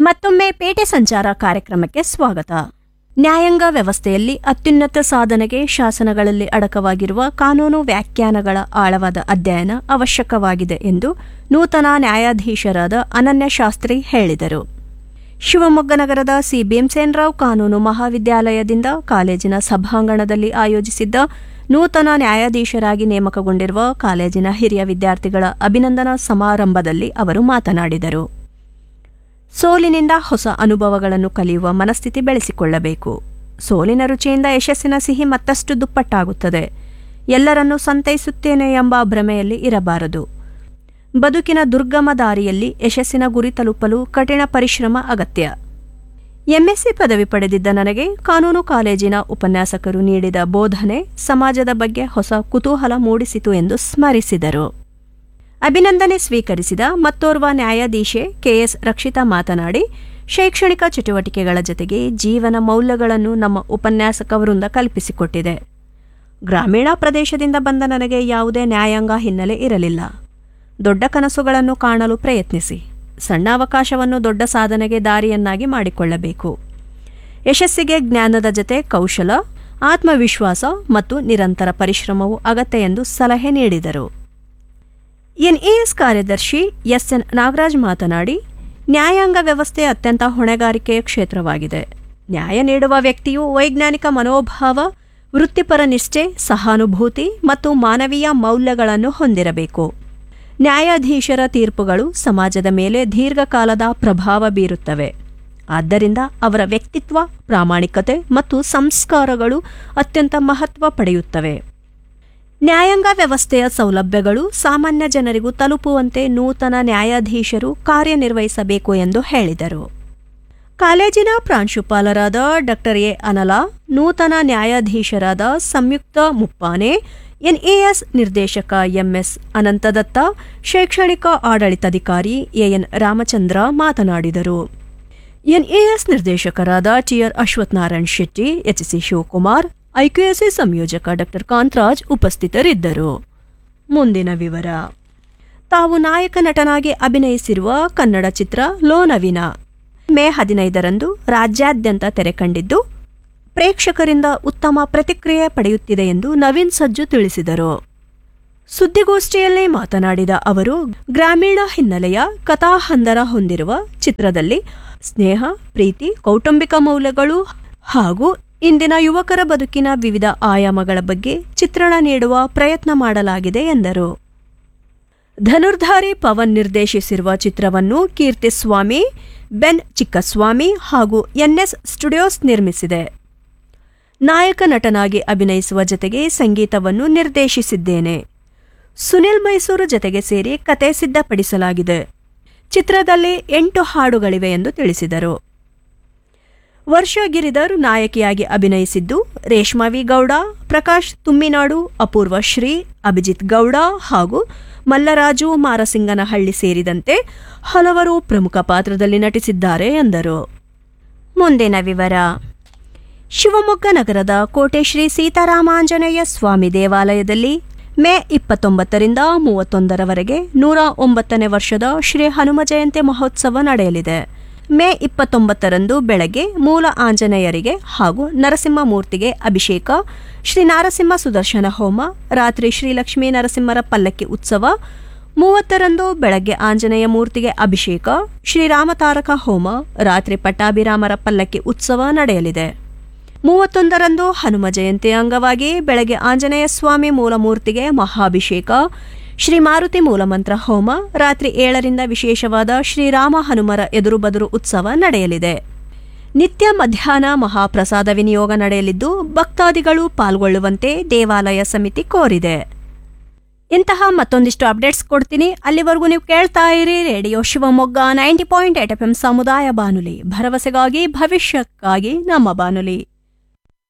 ಮತ್ತೊಮ್ಮೆ ಪೇಟೆ ಸಂಚಾರ ಕಾರ್ಯಕ್ರಮಕ್ಕೆ ಸ್ವಾಗತ ನ್ಯಾಯಾಂಗ ವ್ಯವಸ್ಥೆಯಲ್ಲಿ ಅತ್ಯುನ್ನತ ಸಾಧನೆಗೆ ಶಾಸನಗಳಲ್ಲಿ ಅಡಕವಾಗಿರುವ ಕಾನೂನು ವ್ಯಾಖ್ಯಾನಗಳ ಆಳವಾದ ಅಧ್ಯಯನ ಅವಶ್ಯಕವಾಗಿದೆ ಎಂದು ನೂತನ ನ್ಯಾಯಾಧೀಶರಾದ ಅನನ್ಯ ಶಾಸ್ತ್ರಿ ಹೇಳಿದರು ಶಿವಮೊಗ್ಗ ನಗರದ ಸಿ ಭೀಮಸೇನರಾವ್ ಕಾನೂನು ಮಹಾವಿದ್ಯಾಲಯದಿಂದ ಕಾಲೇಜಿನ ಸಭಾಂಗಣದಲ್ಲಿ ಆಯೋಜಿಸಿದ್ದ ನೂತನ ನ್ಯಾಯಾಧೀಶರಾಗಿ ನೇಮಕಗೊಂಡಿರುವ ಕಾಲೇಜಿನ ಹಿರಿಯ ವಿದ್ಯಾರ್ಥಿಗಳ ಅಭಿನಂದನಾ ಸಮಾರಂಭದಲ್ಲಿ ಅವರು ಮಾತನಾಡಿದರು ಸೋಲಿನಿಂದ ಹೊಸ ಅನುಭವಗಳನ್ನು ಕಲಿಯುವ ಮನಸ್ಥಿತಿ ಬೆಳೆಸಿಕೊಳ್ಳಬೇಕು ಸೋಲಿನ ರುಚಿಯಿಂದ ಯಶಸ್ಸಿನ ಸಿಹಿ ಮತ್ತಷ್ಟು ದುಪ್ಪಟ್ಟಾಗುತ್ತದೆ ಎಲ್ಲರನ್ನೂ ಸಂತೈಸುತ್ತೇನೆ ಎಂಬ ಭ್ರಮೆಯಲ್ಲಿ ಇರಬಾರದು ಬದುಕಿನ ದುರ್ಗಮ ದಾರಿಯಲ್ಲಿ ಯಶಸ್ಸಿನ ಗುರಿ ತಲುಪಲು ಕಠಿಣ ಪರಿಶ್ರಮ ಅಗತ್ಯ ಎಂಎಸ್ಸಿ ಪದವಿ ಪಡೆದಿದ್ದ ನನಗೆ ಕಾನೂನು ಕಾಲೇಜಿನ ಉಪನ್ಯಾಸಕರು ನೀಡಿದ ಬೋಧನೆ ಸಮಾಜದ ಬಗ್ಗೆ ಹೊಸ ಕುತೂಹಲ ಮೂಡಿಸಿತು ಎಂದು ಸ್ಮರಿಸಿದರು ಅಭಿನಂದನೆ ಸ್ವೀಕರಿಸಿದ ಮತ್ತೋರ್ವ ನ್ಯಾಯಾಧೀಶೆ ಕೆಎಸ್ ರಕ್ಷಿತಾ ಮಾತನಾಡಿ ಶೈಕ್ಷಣಿಕ ಚಟುವಟಿಕೆಗಳ ಜೊತೆಗೆ ಜೀವನ ಮೌಲ್ಯಗಳನ್ನು ನಮ್ಮ ಉಪನ್ಯಾಸಕ ವೃಂದ ಕಲ್ಪಿಸಿಕೊಟ್ಟಿದೆ ಗ್ರಾಮೀಣ ಪ್ರದೇಶದಿಂದ ಬಂದ ನನಗೆ ಯಾವುದೇ ನ್ಯಾಯಾಂಗ ಹಿನ್ನೆಲೆ ಇರಲಿಲ್ಲ ದೊಡ್ಡ ಕನಸುಗಳನ್ನು ಕಾಣಲು ಪ್ರಯತ್ನಿಸಿ ಸಣ್ಣ ಅವಕಾಶವನ್ನು ದೊಡ್ಡ ಸಾಧನೆಗೆ ದಾರಿಯನ್ನಾಗಿ ಮಾಡಿಕೊಳ್ಳಬೇಕು ಯಶಸ್ಸಿಗೆ ಜ್ಞಾನದ ಜೊತೆ ಕೌಶಲ ಆತ್ಮವಿಶ್ವಾಸ ಮತ್ತು ನಿರಂತರ ಪರಿಶ್ರಮವು ಅಗತ್ಯ ಎಂದು ಸಲಹೆ ನೀಡಿದರು ಎನ್ಎಎಸ್ ಕಾರ್ಯದರ್ಶಿ ಎಸ್ಎನ್ ನಾಗರಾಜ್ ಮಾತನಾಡಿ ನ್ಯಾಯಾಂಗ ವ್ಯವಸ್ಥೆ ಅತ್ಯಂತ ಹೊಣೆಗಾರಿಕೆಯ ಕ್ಷೇತ್ರವಾಗಿದೆ ನ್ಯಾಯ ನೀಡುವ ವ್ಯಕ್ತಿಯು ವೈಜ್ಞಾನಿಕ ಮನೋಭಾವ ವೃತ್ತಿಪರ ನಿಷ್ಠೆ ಸಹಾನುಭೂತಿ ಮತ್ತು ಮಾನವೀಯ ಮೌಲ್ಯಗಳನ್ನು ಹೊಂದಿರಬೇಕು ನ್ಯಾಯಾಧೀಶರ ತೀರ್ಪುಗಳು ಸಮಾಜದ ಮೇಲೆ ದೀರ್ಘಕಾಲದ ಪ್ರಭಾವ ಬೀರುತ್ತವೆ ಆದ್ದರಿಂದ ಅವರ ವ್ಯಕ್ತಿತ್ವ ಪ್ರಾಮಾಣಿಕತೆ ಮತ್ತು ಸಂಸ್ಕಾರಗಳು ಅತ್ಯಂತ ಮಹತ್ವ ಪಡೆಯುತ್ತವೆ ನ್ಯಾಯಾಂಗ ವ್ಯವಸ್ಥೆಯ ಸೌಲಭ್ಯಗಳು ಸಾಮಾನ್ಯ ಜನರಿಗೂ ತಲುಪುವಂತೆ ನೂತನ ನ್ಯಾಯಾಧೀಶರು ಕಾರ್ಯನಿರ್ವಹಿಸಬೇಕು ಎಂದು ಹೇಳಿದರು ಕಾಲೇಜಿನ ಪ್ರಾಂಶುಪಾಲರಾದ ಡಾಕ್ಟರ್ ಎ ಅನಲಾ ನೂತನ ನ್ಯಾಯಾಧೀಶರಾದ ಸಂಯುಕ್ತ ಮುಪ್ಪಾನೆ ಎನ್ಎಎಸ್ ನಿರ್ದೇಶಕ ಎಂಎಸ್ ಅನಂತದತ್ತ ಶೈಕ್ಷಣಿಕ ಆಡಳಿತಾಧಿಕಾರಿ ಎಎನ್ ರಾಮಚಂದ್ರ ಮಾತನಾಡಿದರು ಎನ್ಎಎಸ್ ನಿರ್ದೇಶಕರಾದ TR Ashwathnarayan Shetty HC Shivakumar IQAC ಸಂಯೋಜಕ ಡಾಕ್ಟರ್ ಕಾಂತರಾಜ್ ಉಪಸ್ಥಿತರಿದ್ದರು ಮುಂದಿನ ವಿವರ ತಾವು ನಾಯಕ ನಟನಾಗಿ ಅಭಿನಯಿಸಿರುವ ಕನ್ನಡ ಚಿತ್ರ ಲೋನವಿನ ಮೇ ಹದಿನೈದರಂದು ರಾಜ್ಯಾದ್ಯಂತ ತೆರೆ ಕಂಡಿದ್ದು ಪ್ರೇಕ್ಷಕರಿಂದ ಉತ್ತಮ ಪ್ರತಿಕ್ರಿಯೆ ಪಡೆಯುತ್ತಿದೆ ಎಂದು ನವೀನ್ ಸಜ್ಜು ತಿಳಿಸಿದರು ಸುದ್ದಿಗೋಷ್ಠಿಯಲ್ಲಿ ಮಾತನಾಡಿದ ಅವರು ಗ್ರಾಮೀಣ ಹಿನ್ನೆಲೆಯ ಕಥಾಹಂದರ ಹೊಂದಿರುವ ಚಿತ್ರದಲ್ಲಿ ಸ್ನೇಹ ಪ್ರೀತಿ ಕೌಟುಂಬಿಕ ಮೌಲ್ಯಗಳು ಹಾಗೂ ಇಂದಿನ ಯುವಕರ ಬದುಕಿನ ವಿವಿಧ ಆಯಾಮಗಳ ಬಗ್ಗೆ ಚಿತ್ರಣ ನೀಡುವ ಪ್ರಯತ್ನ ಮಾಡಲಾಗಿದೆ ಎಂದರು ಧನುರ್ಧಾರಿ ಪವನ್ ನಿರ್ದೇಶಿಸಿರುವ ಚಿತ್ರವನ್ನು ಕೀರ್ತಿಸ್ವಾಮಿ ಬೆನ್ ಚಿಕ್ಕಸ್ವಾಮಿ ಹಾಗೂ ಎನ್ಎಸ್ ಸ್ಟುಡಿಯೋಸ್ ನಿರ್ಮಿಸಿದೆ ನಾಯಕ ನಟನಾಗಿ ಅಭಿನಯಿಸುವ ಜತೆಗೆ ಸಂಗೀತವನ್ನು ನಿರ್ದೇಶಿಸಿದ್ದೇನೆ ಸುನಿಲ್ ಮೈಸೂರು ಜತೆಗೆ ಸೇರಿ ಕತೆ ಸಿದ್ಧಪಡಿಸಲಾಗಿದೆ ಚಿತ್ರದಲ್ಲಿ ಎಂಟು ಹಾಡುಗಳಿವೆ ಎಂದು ತಿಳಿಸಿದರು ವರ್ಷ ಗಿರಿಧರ್ ನಾಯಕಿಯಾಗಿ ಅಭಿನಯಿಸಿದ್ದು ರೇಷ್ಮಾವಿ ಗೌಡ ಪ್ರಕಾಶ್ ತುಮ್ಮಿನಾಡು ಅಪೂರ್ವ ಶ್ರೀ ಅಭಿಜಿತ್ ಗೌಡ ಹಾಗೂ ಮಲ್ಲರಾಜು ಮಾರಸಿಂಗನಹಳ್ಳಿ ಸೇರಿದಂತೆ ಹಲವರು ಪ್ರಮುಖ ಪಾತ್ರದಲ್ಲಿ ನಟಿಸಿದ್ದಾರೆ ಎಂದರು ಮುಂದಿನ ವಿವರ ಶಿವಮೊಗ್ಗ ನಗರದ ಕೋಟೆ ಶ್ರೀ ಸೀತಾರಾಮಾಂಜನೇಯ ಸ್ವಾಮಿ ದೇವಾಲಯದಲ್ಲಿ ಮೇ ಇಪ್ಪತ್ತೊಂಬತ್ತರಿಂದ ಮೂವತ್ತೊಂದರವರೆಗೆ ನೂರ ಒಂಬತ್ತನೇ ವರ್ಷದ ಶ್ರೀ ಹನುಮ ಜಯಂತಿ ಮಹೋತ್ಸವ ನಡೆಯಲಿದೆ ಮೇ ಇಪ್ಪತ್ತೊಂಬತ್ತರಂದು ಬೆಳಗ್ಗೆ ಮೂಲ ಆಂಜನೇಯರಿಗೆ ಹಾಗೂ ನರಸಿಂಹಮೂರ್ತಿಗೆ ಅಭಿಷೇಕ ಶ್ರೀ ನಾರಸಿಂಹ ಸುದರ್ಶನ ಹೋಮ ರಾತ್ರಿ ಶ್ರೀ ಲಕ್ಷ್ಮೀ ನರಸಿಂಹರ ಪಲ್ಲಕ್ಕಿ ಉತ್ಸವ ಮೂವತ್ತರಂದು ಬೆಳಗ್ಗೆ ಆಂಜನೇಯ ಮೂರ್ತಿಗೆ ಅಭಿಷೇಕ ಶ್ರೀರಾಮತಾರಕ ಹೋಮ ರಾತ್ರಿ ಪಟ್ಟಾಭಿರಾಮರ ಪಲ್ಲಕ್ಕಿ ಉತ್ಸವ ನಡೆಯಲಿದೆ ಮೂವತ್ತೊಂದರಂದು ಹನುಮ ಜಯಂತಿ ಅಂಗವಾಗಿ ಬೆಳಗ್ಗೆ ಆಂಜನೇಯ ಸ್ವಾಮಿ ಮೂಲಮೂರ್ತಿಗೆ ಮಹಾಭಿಷೇಕ ಶ್ರೀ ಮಾರುತಿ ಮೂಲಮಂತ್ರ ಹೋಮ ರಾತ್ರಿ ಏಳರಿಂದ ವಿಶೇಷವಾದ ಶ್ರೀರಾಮ ಹನುಮರ ಎದುರುಬದುರು ಉತ್ಸವ ನಡೆಯಲಿದೆ ನಿತ್ಯ ಮಧ್ಯಾಹ್ನ ಮಹಾಪ್ರಸಾದ ವಿನಿಯೋಗ ನಡೆಯಲಿದ್ದು ಭಕ್ತಾದಿಗಳು ಪಾಲ್ಗೊಳ್ಳುವಂತೆ ದೇವಾಲಯ ಸಮಿತಿ ಕೋರಿದೆ ಇಂತಹ ಮತ್ತೊಂದಿಷ್ಟು ಅಪ್ಡೇಟ್ಸ್ ಕೊಡ್ತೀನಿ ಅಲ್ಲಿವರೆಗೂ ನೀವು ಕೇಳ್ತಾ ಇರಿ radio Shivamogga ninety point eight F M ಸಮುದಾಯ ಬಾನುಲಿ ಭರವಸೆಗಾಗಿ ಭವಿಷ್ಯಕ್ಕಾಗಿ ನಮ್ಮ ಬಾನುಲಿ